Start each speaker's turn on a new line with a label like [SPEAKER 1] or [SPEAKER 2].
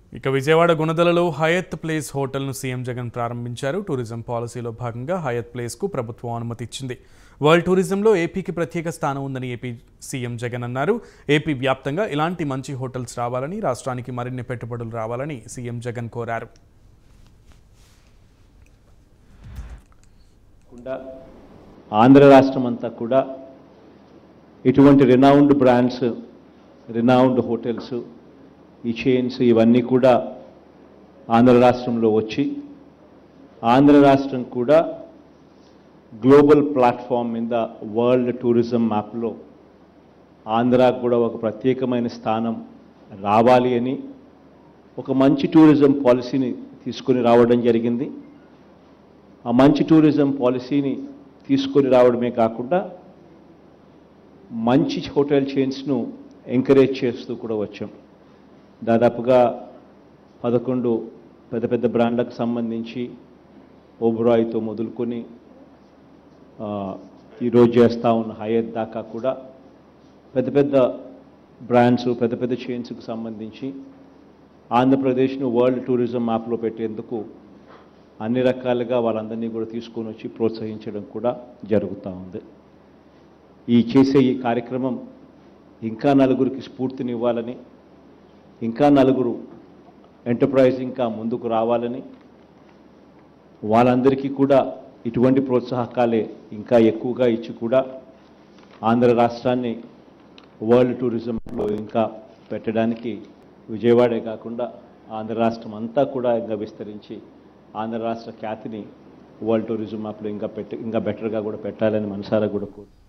[SPEAKER 1] ఇక విజయవాడ గుణదలలో Hyatt place హోటల్ను సీఎం జగన్ ప్రారంభించారు టూరిజం పాలసీలో భాగంగా హయత్ ప్లేస్కు ప్రభుత్వం అనుమతి ఇచ్చింది వరల్డ్ టూరిజంలో ఏపీకి ప్రత్యేక స్థానం ఉందని ఏపీ సీఎం జగన్ అన్నారు ఏపీ వ్యాప్తంగా ఇలాంటి మంచి హోటల్స్ రావాలని రాష్ట్రానికి మరిన్ని పెట్టుబడులు రావాలని సీఎం జగన్ కోరారు
[SPEAKER 2] కాకుండా ఆంధ్ర రాష్ట్రం అంతా కూడా ఇటువంటి రినౌండ్ బ్రాండ్స్ రినౌండ్ హోటల్స్ ఈ చైన్స్ ఇవన్నీ కూడా ఆంధ్ర రాష్ట్రంలో వచ్చి ఆంధ్ర రాష్ట్రం కూడా గ్లోబల్ ప్లాట్ఫామ్ మీద వరల్డ్ టూరిజం మ్యాప్లో ఆంధ్రాకు కూడా ఒక ప్రత్యేకమైన స్థానం రావాలి అని ఒక మంచి టూరిజం పాలసీని తీసుకొని రావడం జరిగింది ఆ మంచి టూరిజం పాలసీని తీసుకొని రావడమే కాకుండా మంచి హోటల్ చైన్స్ను ఎంకరేజ్ చేస్తూ కూడా వచ్చాం దాదాపుగా పదకొండు పెద్ద పెద్ద బ్రాండ్లకు సంబంధించి ఓబ్రాయ్తో మొదలుకొని ఆ, ఈరోజు చేస్తూ ఉన్న హయత్ దాకా కూడా పెద్ద పెద్ద బ్రాండ్స్ పెద్ద పెద్ద చైన్స్కి సంబంధించి ఆంధ్రప్రదేశ్ను వరల్డ్ టూరిజం మ్యాప్లో పెట్టేందుకు అన్ని రకాలుగా వాళ్ళందరినీ కూడా తీసుకొని వచ్చి ప్రోత్సహించడం కూడా జరుగుతూ ఉంది ఈ చేసే ఈ కార్యక్రమం ఇంకా నలుగురికి స్ఫూర్తినివ్వాలని ఇంకా నలుగురు ఎంటర్ప్రైజ్ ఇంకా ముందుకు రావాలని వాళ్ళందరికీ కూడా ఇటువంటి ప్రోత్సాహకాలే ఇంకా ఎక్కువగా ఇచ్చి కూడా ఆంధ్ర రాష్ట్రాన్ని వరల్డ్ టూరిజంలో ఇంకా పెట్టడానికి విజయవాడే కాకుండా ఆంధ్ర రాష్ట్రం అంతా కూడా ఇంకా విస్తరించి ఆంధ్ర రాష్ట్ర ఖ్యాతిని వరల్డ్ టూరిజం మ్యాప్లో ఇంకా పెట్టి ఇంకా బెటర్గా కూడా పెట్టాలని మనసారా కూడా కోరు